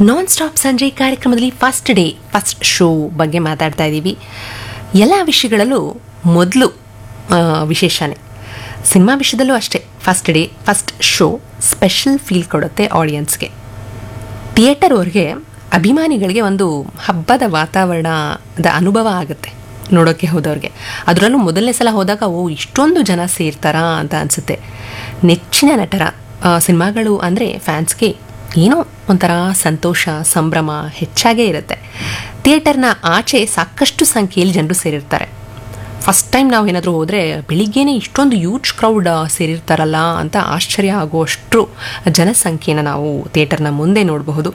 non stop ಸಂಜೆ ಕಾರ್ಯಕ್ರಮದಲ್ಲಿ first day first show ಬಗ್ಗೆ ಮಾತಾಡ್ತಾ ಇದ್ದೀವಿ ಎಲ್ಲ ವಿಷಯಗಳಲ್ಲೂ ಮೊದಲು ವಿಶೇಷನೇ ಸಿನಿಮಾ ವಿಷಯದಲ್ಲೂ ಅಷ್ಟೇ first day first show special feel ಕೊಡುತ್ತೆ ಆಡಿಯನ್ಸ್ಗೆ ಥಿಯೇಟರ್ ಅವ್ರಿಗೆ ಅಭಿಮಾನಿಗಳಿಗೆ ಒಂದು ಹಬ್ಬದ ವಾತಾವರಣದ ಅನುಭವ ಆಗುತ್ತೆ ನೋಡೋಕ್ಕೆ ಹೋದವ್ರಿಗೆ ಅದರಲ್ಲೂ ಮೊದಲನೇ ಸಲ ಹೋದಾಗ ಓ ಇಷ್ಟೊಂದು ಜನ ಸೇರ್ತಾರಾ ಅಂತ ಅನಿಸುತ್ತೆ ನೆಚ್ಚಿನ ನಟರ ಆ, ಸಿನಿಮಾಗಳು ಅಂದರೆ ಫ್ಯಾನ್ಸ್ಗೆ ಏನೋ ಒಂಥರ ಸಂತೋಷ ಸಂಭ್ರಮ ಹೆಚ್ಚಾಗೇ ಇರುತ್ತೆ ಥಿಯೇಟರ್ನ ಆಚೆ ಸಾಕಷ್ಟು ಸಂಖ್ಯೆಯಲ್ಲಿ ಜನರು ಸೇರಿರ್ತಾರೆ ಫಸ್ಟ್ ಟೈಮ್ ನಾವು ಏನಾದರೂ ಹೋದರೆ ಬೆಳಿಗ್ಗೆನೇ ಇಷ್ಟೊಂದು ಯೂಜ್ ಕ್ರೌಡ್ ಸೇರಿರ್ತಾರಲ್ಲ ಅಂತ ಆಶ್ಚರ್ಯ ಆಗುವಷ್ಟು ಜನಸಂಖ್ಯೆನ ನಾವು ಥಿಯೇಟರ್ನ ಮುಂದೆ ನೋಡಬಹುದು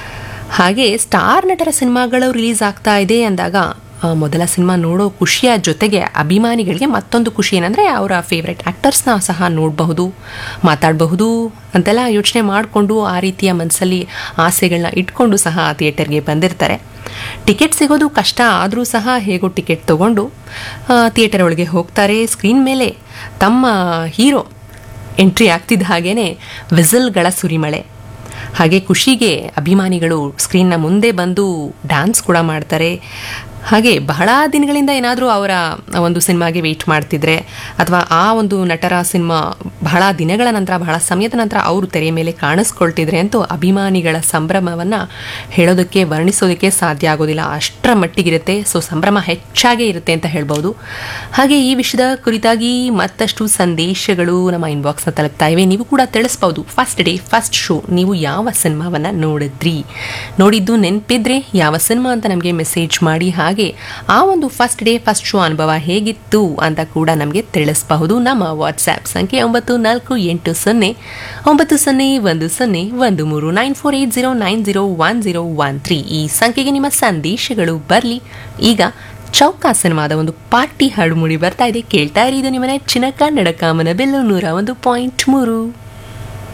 ಹಾಗೆ ಸ್ಟಾರ್ ನಟರ ಸಿನಿಮಾಗಳು ರಿಲೀಸ್ ಆಗ್ತಾ ಇದೆ ಅಂದಾಗ ಆ, ಮೊದಲ ಸಿನಿಮಾ ನೋಡೋ ಖುಷಿಯ ಜೊತೆಗೆ ಅಭಿಮಾನಿಗಳಿಗೆ ಮತ್ತೊಂದು ಖುಷಿ ಏನಂದರೆ ಅವರ ಫೇವ್ರೆಟ್ ಆ್ಯಕ್ಟರ್ಸ್ನ ಸಹ ನೋಡಬಹುದು ಮಾತಾಡಬಹುದು ಅಂತೆಲ್ಲ ಯೋಚನೆ ಮಾಡಿಕೊಂಡು ಆ ರೀತಿಯ ಮನಸ್ಸಲ್ಲಿ ಆಸೆಗಳನ್ನ ಇಟ್ಕೊಂಡು ಸಹ ಥಿಯೇಟರ್ಗೆ ಬಂದಿರ್ತಾರೆ ಟಿಕೆಟ್ ಸಿಗೋದು ಕಷ್ಟ ಆದರೂ ಸಹ ಹೇಗೋ ಟಿಕೆಟ್ ತೊಗೊಂಡು ಥಿಯೇಟರ್ ಒಳಗೆ ಹೋಗ್ತಾರೆ ಸ್ಕ್ರೀನ್ ಮೇಲೆ ತಮ್ಮ ಹೀರೋ ಎಂಟ್ರಿ ಆಗ್ತಿದ್ದ ಹಾಗೇನೆ ವಿಸಲ್ಗಳ ಸುರಿಮಳೆ ಹಾಗೆ ಖುಷಿಗೆ ಅಭಿಮಾನಿಗಳು ಸ್ಕ್ರೀನ್ನ ಮುಂದೆ ಬಂದು ಡ್ಯಾನ್ಸ್ ಕೂಡ ಮಾಡ್ತಾರೆ ಹಾಗೆ ಬಹಳ ದಿನಗಳಿಂದ ಏನಾದರೂ ಅವರ ಒಂದು ಸಿನಿಮಾಗೆ ವೆಯ್ಟ್ ಮಾಡ್ತಿದ್ರೆ ಅಥವಾ ಆ ಒಂದು ನಟರ ಸಿನಿಮಾ ಬಹಳ ದಿನಗಳ ನಂತರ ಬಹಳ ಸಮಯದ ನಂತರ ಅವರು ತೆರೆ ಮೇಲೆ ಕಾಣಿಸ್ಕೊಳ್ತಿದ್ರೆ ಅಂತೂ ಅಭಿಮಾನಿಗಳ ಸಂಭ್ರಮವನ್ನು ಹೇಳೋದಕ್ಕೆ ವರ್ಣಿಸೋದಕ್ಕೆ ಸಾಧ್ಯ ಆಗೋದಿಲ್ಲ ಅಷ್ಟರ ಮಟ್ಟಿಗಿರುತ್ತೆ ಸೊ ಸಂಭ್ರಮ ಹೆಚ್ಚಾಗೇ ಇರುತ್ತೆ ಅಂತ ಹೇಳ್ಬೋದು ಹಾಗೆ ಈ ವಿಷಯದ ಕುರಿತಾಗಿ ಮತ್ತಷ್ಟು ಸಂದೇಶಗಳು ನಮ್ಮ ಇನ್ಬಾಕ್ಸ್ನ ತಲುಪ್ತಾ ಇವೆ ನೀವು ಕೂಡ ತಿಳಿಸ್ಬೋದು ಫಸ್ಟ್ ಡೇ ಫಸ್ಟ್ ಶೋ ನೀವು ಯಾವ ಸಿನಿಮಾವನ್ನು ನೋಡಿದ್ರಿ ನೋಡಿದ್ದು ನೆನಪಿದ್ರೆ ಯಾವ ಸಿನಿಮಾ ಅಂತ ನಮಗೆ ಮೆಸೇಜ್ ಮಾಡಿ ಹಾಗೆ ಆ ಒಂದು ಫಸ್ಟ್ ಡೇ ಫಸ್ಟ್ ಶೋ ಅನುಭವ ಹೇಗಿತ್ತು ಅಂತ ಕೂಡ ನಮಗೆ ತಿಳಿಸಬಹುದು ನಮ್ಮ ವಾಟ್ಸ್ಆ್ಯಪ್ ಸಂಖ್ಯೆ ಒಂಬತ್ತು ನಾಲ್ಕು ಎಂಟು ಸೊನ್ನೆ ಒಂಬತ್ತು ಸೊನ್ನೆ ಒಂದು ಸೊನ್ನೆ ಒಂದು ಮೂರು nine four eight zero nine zero one zero one three ಈ ಸಂಖ್ಯೆಗೆ ನಿಮ್ಮ ಸಂದೇಶಗಳು ಬರಲಿ ಈಗ ಚೌಕ ಸಿನಿಮಾದ ಒಂದು ಪಾರ್ಟಿ ಹಾಡು ಮೂಡಿ ಬರ್ತಾ ಇದೆ ಕೇಳ್ತಾ ಇರಿ ಇದು ನಿಮ್ಮ ನೆಚ್ಚಿನ ಕನ್ನಡ ಕಾಮನ ಬೆಲ್ಲು ನೂರ ಒಂದು ಪಾಯಿಂಟ್ ಮೂರು